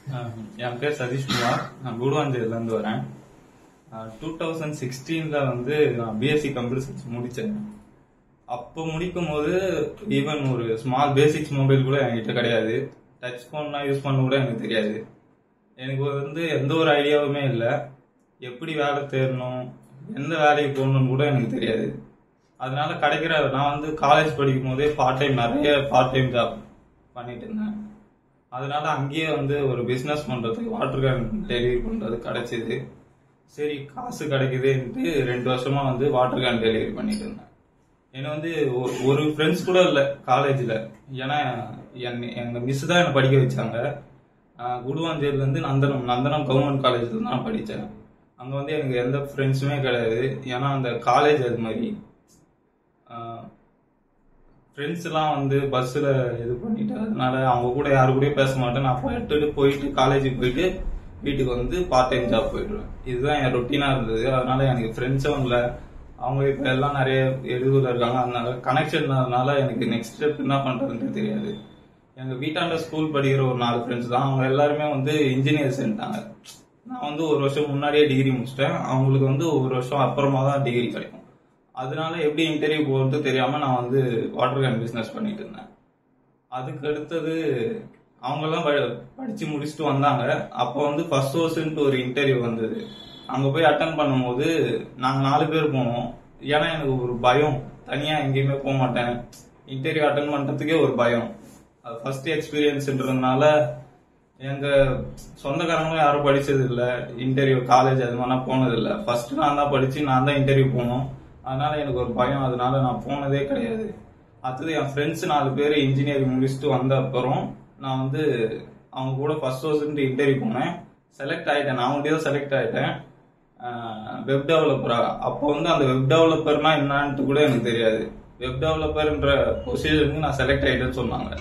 அஹ் என் பேர் சதீஷ்குமார் நான் குடுவாஞ்சேரியில இருந்து வரேன் டூ தௌசண்ட் சிக்ஸ்டீன்ல வந்து நான் பிஎஸ்சி கம்ப்யூட்டர் சயின்ஸ் முடிச்சேன் அப்போ முடிக்கும் போது ஈவன் ஒரு ஸ்மால் பேசிக்ஸ் மொபைல் கூட என்கிட்ட கிடையாது டச் ஃபோன்லாம் யூஸ் பண்ண கூட எனக்கு தெரியாது எனக்கு வந்து எந்த ஒரு ஐடியாவுமே இல்லை எப்படி வேலை தேடணும் எந்த வேலைக்கு போகணும்னு கூட எனக்கு தெரியாது அதனால கிடைக்கிற நான் வந்து காலேஜ் படிக்கும் போதே பார்ட் டைம் நிறைய பார்ட் டைம் ஜாப் பண்ணிட்டு இருந்தேன் அதனால அங்கேயே வந்து ஒரு பிசினஸ் பண்றதுக்கு வாட்டர் கேன் டெலிவரி பண்றது கிடைச்சது சரி காசு கிடைக்குதுன்ட்டு ரெண்டு வருஷமா வந்து வாட்டர் கேன் டெலிவரி பண்ணிட்டு இருந்தேன் எனக்கு வந்து ஒ- ஒரு ஃப்ரெண்ட்ஸ் கூட இல்லை காலேஜில் ஏன்னா என் எங்க மிஸ் தான் என்னை படிக்க வச்சாங்க ஆஹ் குடுவாஞ்சேரியில இருந்து நந்தனம் நந்தனம் கவர்மெண்ட் காலேஜ்ல தான் நான் படித்தேன் அங்கே வந்து எனக்கு எந்த ஃப்ரெண்ட்ஸுமே கிடையாது ஏன்னா அந்த காலேஜ் அது மாதிரி ஃப்ரெண்ட்ஸ் எல்லாம் வந்து பஸ்ஸில் இது பண்ணிட்டு அதனால அவங்க கூட யாரு கூடயும் பேச மாட்டேன் நான் போயிட்டு போயிட்டு காலேஜுக்கு போயிட்டு வீட்டுக்கு வந்து பார்ட் டைம் ஜாப் போயிடுவேன் இதுதான் என் ரொட்டீனாக இருந்தது அதனால எனக்கு ஃப்ரெண்ட்ஸும் இல்லை அவங்க இப்போ எல்லாம் நிறைய எழுதூர்ல இருக்காங்க அதனால கனெக்ஷன் இல்லாதனால எனக்கு நெக்ஸ்ட் ஸ்டெப் என்ன பண்றதுன்னு தெரியாது எங்க வீட்டாண்ட ஸ்கூல் படிக்கிற ஒரு நாலு ஃப்ரெண்ட்ஸ் தான் அவங்க எல்லாருமே வந்து இன்ஜினியர்ஸ்ன்ட்டாங்க நான் வந்து ஒரு வருஷம் முன்னாடியே டிகிரி முடிச்சிட்டேன் அவங்களுக்கு வந்து ஒரு வருஷம் அப்புறமா தான் டிகிரி கிடைக்கும் அதனால எப்படி இன்டர்வியூ போகிறது தெரியாம நான் வந்து வாட்டர் கேன் பிசினஸ் பண்ணிட்டு இருந்தேன் அதுக்கு அடுத்தது அவங்கெல்லாம் ப- படிச்சு முடிச்சுட்டு வந்தாங்க அப்போ வந்து ஃபர்ஸ்ட் ஹோர்ஸ்ன்ட்டு ஒரு இன்டர்வியூ வந்தது அங்க போய் அட்டன் பண்ணும்போது நாங்க நாலு பேர் போனோம் ஏன்னா எனக்கு ஒரு பயம் தனியா எங்கேயுமே போக மாட்டேன் இன்டர்வியூ அட்டன் பண்றதுக்கே ஒரு பயம் அது ஃபர்ஸ்ட் எக்ஸ்பீரியன்ஸ்ன்றதுனால எங்க சொந்தக்காரங்களும் யாரும் படிச்சது இல்ல இன்டர்வியூ காலேஜ் அது மாதிரிலாம் போனது இல்ல ஃபர்ஸ்ட் நான் தான் படிச்சு நான் தான் இன்டர்வியூ போனோம் அதனால எனக்கு ஒரு பயம் அதனால நான் போனதே கிடையாது அடுத்தது என் ஃப்ரெண்ட்ஸ் நாலு பேர் இன்ஜினியரிங் முடிச்சுட்டு வந்த அப்புறம் நான் வந்து அவங்க கூட ஃபர்ஸ்ட் ஹவுஸ்ன்ட்டு இன்டர்வியூ போனேன் செலக்ட் ஆயிட்டேன் நான் மட்டும் தான் செலக்ட் ஆயிட்டேன் வெப் டெவலப்பரா அப்போ வந்து அந்த வெப் டெவலப்பர்னா என்னன்ட்டு கூட எனக்கு தெரியாது வெப் டெவலப்பர்ன்ற பொசிஷனுக்கு நான் செலக்ட் ஆயிட்டேன்னு சொன்னாங்க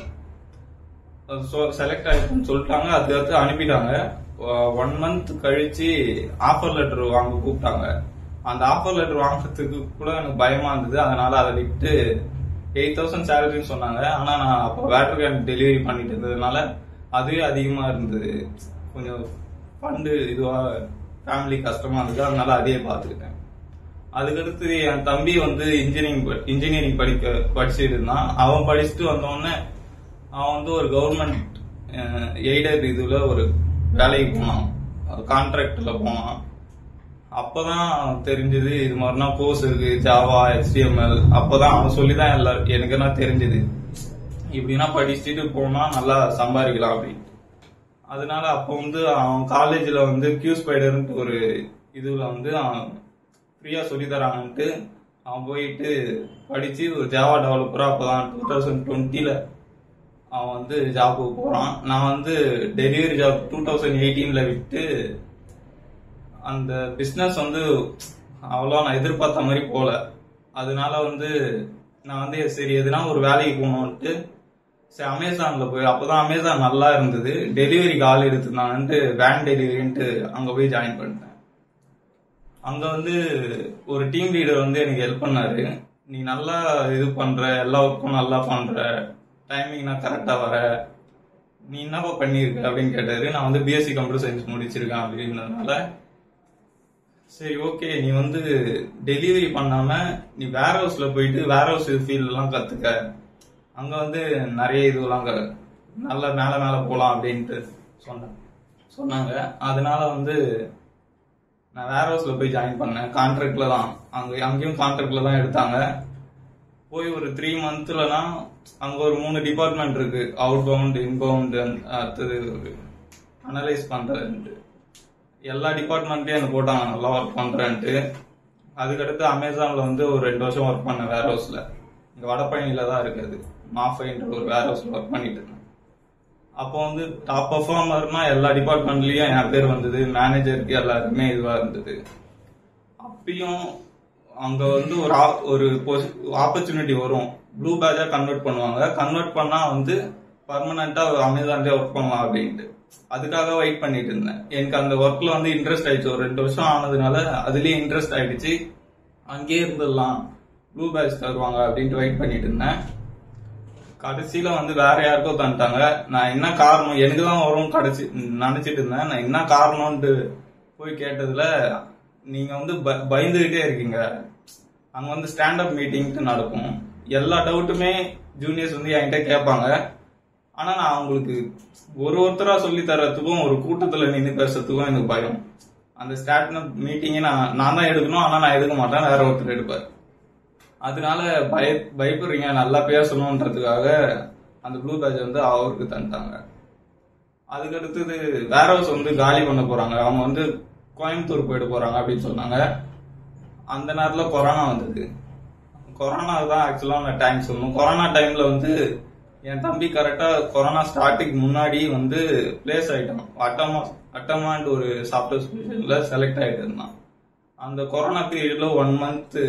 செலக்ட் ஆயிட்டுன்னு சொல்லிட்டாங்க அது அடுத்து அனுப்பிட்டாங்க ஒன் மந்த் கழிச்சு ஆஃபர் லெட்டர் வாங்க கூப்பிட்டாங்க அந்த ஆஃபர் லெட்டர் வாங்குறதுக்கு கூட எனக்கு பயமா இருந்தது அதனால அதை விட்டு எயிட் தௌசண்ட் சேலரின்னு சொன்னாங்க ஆனா நான் அப்போ வாட்டர் கேன் டெலிவரி பண்ணிட்டு இருந்ததுனால அதுவே அதிகமா இருந்தது கொஞ்சம் ஃபண்டு இதுவா ஃபேமிலி கஷ்டமா இருந்தது அதனால அதையே பார்த்துக்கிட்டேன் அதுக்கடுத்து என் தம்பி வந்து இன்ஜினியரிங் இன்ஜினியரிங் படிக்க படிச்சுட்டு இருந்தான் அவன் படிச்சுட்டு வந்தோடனே அவன் வந்து ஒரு கவர்மெண்ட் எய்டட் இதுல ஒரு வேலைக்கு போனான் கான்ட்ராக்ட்ல போனான் அப்பதான் தெரிஞ்சது இது மாதிரினா கோர்ஸ் இருக்கு ஜாவா HTML அப்பதான் அவன் சொல்லிதான் எல்லாரும் எனக்கு என்ன தெரிஞ்சது இப்படின்னா படிச்சுட்டு போனா நல்லா சம்பாதிக்கலாம் அப்படின்னு அதனால அப்போ வந்து அவன் காலேஜ்ல வந்து கியூ ஸ்பைடர்ன்ட்டு ஒரு இதுல வந்து அவன் ஃப்ரீயா சொல்லி தராங்கன்ட்டு அவன் போயிட்டு படிச்சு ஒரு ஜாவா டெவலப்பரா அப்பதான் டூ தௌசண்ட் டுவெண்ட்டில அவன் வந்து ஜாபுக்கு போறான் நான் வந்து டெலிவரி ஜாப் டூ தௌசண்ட் எயிட்டீன்ல விட்டு அந்த பிசினஸ் வந்து அவ்வளோ நான் எதிர்பார்த்த மாதிரி போல அதனால வந்து நான் வந்து சரி எதுனா ஒரு வேலைக்கு போகணும்ட்டு சரி அமேசான்ல போய் அப்பதான் அமேசான் நல்லா இருந்தது டெலிவரிக்கு ஆள் எடுத்துருந்தாங்கன்ட்டு வேன் டெலிவரின்ட்டு அங்க போய் ஜாயின் பண்ணிட்டேன் அங்க வந்து ஒரு டீம் லீடர் வந்து எனக்கு ஹெல்ப் பண்ணாரு நீ நல்லா இது பண்ற எல்லா ஒர்க்கும் நல்லா பண்ற டைமிங் நான் கரெக்டா வர நீ என்னப்பா பண்ணியிருக்க அப்படின்னு கேட்டாரு நான் வந்து பிஎஸ்சி கம்ப்யூட்டர் சயின்ஸ் முடிச்சிருக்கேன் அப்படின்றதுனால சரி ஓகே நீ வந்து டெலிவரி பண்ணாம நீ வேர் ஹவுஸ்ல போயிட்டு வேர் ஹவுஸ் ஃபீல்ட் எல்லாம் கத்துக்க அங்க வந்து நிறைய இதுவெல்லாம் க- நல்ல மேல மேல போலாம் அப்படின்ட்டு சொன்னேன் சொன்னாங்க அதனால வந்து நான் வேர் ஹவுஸ்ல போய் ஜாயின் பண்ணேன் கான்ட்ராக்ட்ல தான் அங்க அங்கேயும் கான்ட்ராக்ட்ல தான் எடுத்தாங்க போய் ஒரு த்ரீ மந்த்லனா அங்க ஒரு மூணு டிபார்ட்மெண்ட் இருக்கு அவுட் பவுண்ட் இன்பவுண்ட் அடுத்தது அனலைஸ் பண்றதுன்ட்டு எல்லா டிபார்ட்மெண்ட்லயும் எனக்கு போட்டாங்க நல்லா ஒர்க் பண்றேன்ட்டு அதுக்கடுத்து அமேசான்ல வந்து ஒரு ரெண்டு வருஷம் ஒர்க் பண்ணேன் வேர் ஹவுஸ்ல இங்க வடபழனியில தான் இருக்குது மாஃபைன்ற ஒரு வேர் ஹவுஸ்ல ஒர்க் பண்ணிட்டு இருந்தேன் அப்போ வந்து டாப் பர்ஃபார்மர்னா எல்லா டிபார்ட்மெண்ட்லயும் என் பேர் வந்தது மேனேஜருக்கு எல்லாருமே இதுவா இருந்தது அப்பயும் அங்க வந்து ஒரு ஆப்- ஒரு ஆப்பர்ச்சுனிட்டி வரும் ப்ளூ பேஜா கன்வெர்ட் பண்ணுவாங்க கன்வெர்ட் பண்ணா வந்து பர்மனண்டா அமேசான்லயே ஒர்க் பண்ணலாம் அப்படின்ட்டு அதுக்காக வெயிட் பண்ணிட்டு இருந்தேன் எனக்கு அந்த ஒர்க்ல வந்து இன்ட்ரெஸ்ட் ஆயிடுச்சு ஒரு ரெண்டு வருஷம் ஆனதுனால அதுலயே இன்ட்ரெஸ்ட் ஆயிடுச்சு அங்கேயே இருந்துடலாம் ப்ளூ பேட்ச் தருவாங்க அப்படின்ட்டு வெயிட் பண்ணிட்டு இருந்தேன் கடைசியில வந்து வேற யாருக்கோ தந்துட்டாங்க நான் என்ன காரணம் எனக்கு தான் வரும் கடைசி நினைச்சிட்டு இருந்தேன் நான் என்ன காரணம்னு போய் கேட்டதுல நீங்க வந்து ப- பயந்துகிட்டே இருக்கீங்க அங்க வந்து ஸ்டாண்டப் மீட்டிங் நடக்கும் எல்லா டவுட்டுமே ஜூனியர்ஸ் வந்து என்கிட்ட கேட்பாங்க ஆனா நான் அவங்களுக்கு ஒரு ஒருத்தரா சொல்லி தர்றதுக்கும் ஒரு கூட்டத்துல நின்று பேசுறதுக்கும் எனக்கு பயம் அந்த ஸ்டாண்டப் மீட்டிங்கை நான் நான் தான் எடுக்கணும் ஆனா நான் எடுக்க மாட்டேன் வேற ஒருத்தர் எடுப்பார் அதனால பய பயப்படுறீங்க நல்லா பேசணுன்றதுக்காக அந்த ப்ளூ பேட்ச் வந்து அவருக்கு தந்துட்டாங்க அதுக்கு அடுத்தது வேற ஹவுஸ் வந்து காலி பண்ண போறாங்க அவங்க வந்து கோயம்புத்தூர் போயிட்டு போறாங்க அப்படின்னு சொன்னாங்க அந்த நேரத்துல கொரோனா வந்தது கொரோனா தான் ஆக்சுவலா நான் டைம் சொல்லணும் கொரோனா டைம்ல வந்து என் தம்பி கரெக்டா கொரோனா ஸ்டார்டிங் முன்னாடி வந்து பிளேஸ் ஆயிட்டான் அட்டமா அட்டமான்ட்டு ஒரு சாஃப்ட்வேர் சொல்யூஷன்ல செலக்ட் ஆயிட்டு இருந்தான் அந்த கொரோனா பீரியட்ல one month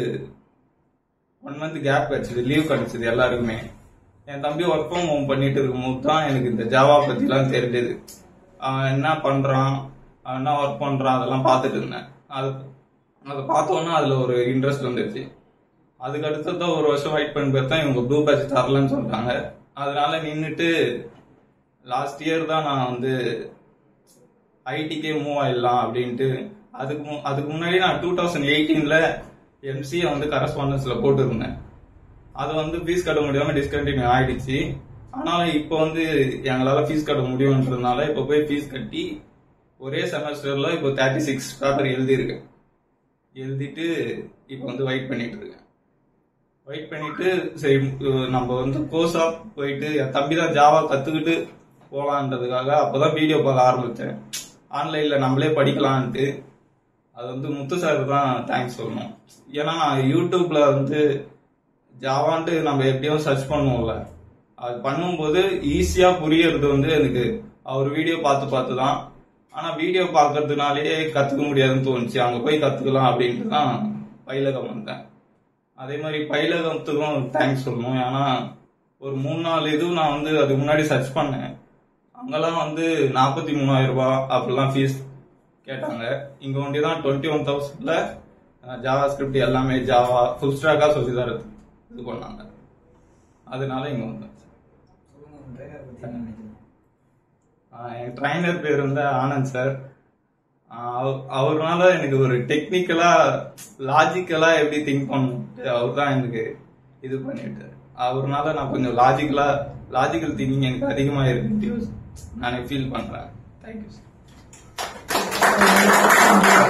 one month gap கிடைச்சது லீவ் கிடைச்சது எல்லாருக்குமே என் தம்பி ஒர்க் ஃப்ரம் ஹோம் பண்ணிட்டு இருக்கும்போது தான் எனக்கு இந்த ஜாவா பத்திலாம் தெரிஞ்சது அவன் என்ன பண்றான் அவன் என்ன ஒர்க் பண்றான் அதெல்லாம் பார்த்துட்டு இருந்தேன் அது அதை பார்த்தோன்னா அதுல ஒரு இன்ட்ரெஸ்ட் வந்துருச்சு அதுக்கு அடுத்ததான் ஒரு வருஷம் வெயிட் பண்ணி பார்த்தா இவங்க ப்ளூ பேட்ச் தரலன்னு சொல்றாங்க அதனால நின்றுட்டு லாஸ்ட் இயர் தான் நான் வந்து ஐடிக்கே மூவ் ஆயிடலாம் அப்படின்ட்டு அதுக்கு மு- அதுக்கு முன்னாடி நான் டூ தௌசண்ட் எயிட்டீன்ல எம்சிஏ வந்து கரஸ்பாண்டன்ஸ்ல போட்டிருந்தேன் அது வந்து ஃபீஸ் கட்ட முடியாம டிஸ்கண்டினியூ ஆயிடுச்சு ஆனாலும் இப்போ வந்து எங்களால ஃபீஸ் கட்ட முடியும்ன்றதுனால இப்போ போய் ஃபீஸ் கட்டி ஒரே செமஸ்டர்ல இப்போ தேர்ட்டி சிக்ஸ் பேப்பர் எழுதியிருக்கேன் எழுதிட்டு இப்போ வந்து வெயிட் பண்ணிட்டு இருக்கேன் வெயிட் பண்ணிட்டு சரி உ- நம்ம வந்து கோர்ஸா போயிட்டு என் தம்பி தான் ஜாவா கத்துக்கிட்டு போலான்றதுக்காக அப்பதான் வீடியோ பார்க்க ஆரம்பிச்சேன் ஆன்லைன்ல நம்மளே படிக்கலான்ட்டு அது வந்து முத்து சார் தான் தேங்க்ஸ் சொல்லணும் ஏன்னா நான் யூடியூப்ல வந்து ஜாவான்ட்டு நம்ம எப்படியும் சர்ச் பண்ணுவோம்ல அது பண்ணும்போது ஈஸியா புரியறது வந்து எனக்கு அவர் வீடியோ பார்த்து பார்த்து தான் ஆனா வீடியோ பார்க்கறதுனாலேயே கத்துக்க முடியாதுன்னு தோணுச்சு அங்க போய் கத்துக்கலாம் அப்படின்ட்டு தான் பயிலகம் வந்தேன் அதே மாதிரி பயிலகத்துக்கும் தேங்க்ஸ் சொல்லணும் ஏன்னா ஒரு மூணு நாலு இதுவும் நான் வந்து அதுக்கு முன்னாடி சர்ச் பண்ணேன் அங்கெல்லாம் வந்து நாற்பத்தி மூணாயிரம் ரூபாய் அப்படிலாம் ஃபீஸ் கேட்டாங்க இங்க ஒண்டி தான் டுவெண்ட்டி ஒன் தௌசண்ட்ல ஜாவா ஸ்கிரிப்ட் எல்லாமே ஜாவா ஃபுல் ஸ்டாக்கா சொல்லி தரது இது பண்ணாங்க அதனால இங்க வந்தேன் சொல்லுங்க உங்க டிரைவர் பத்தி என்ன நினைக்கிறீங்க ஆஹ் என் ட்ரைனர் பேர் வந்து ஆனந்த் சார் அவர்னால எனக்கு ஒரு டெக்னிக்கலா லாஜிக்கலா எப்படி திங்க் பண்ணணும் அவர் தான் எனக்கு இது பண்ணிட்டு அவர்னால நான் கொஞ்சம் லாஜிக்கலா லாஜிக்கல் திங்கிங் எனக்கு அதிகமா இருக்கு நான் ஃபீல் பண்றேன் தேங்க்யூ சார்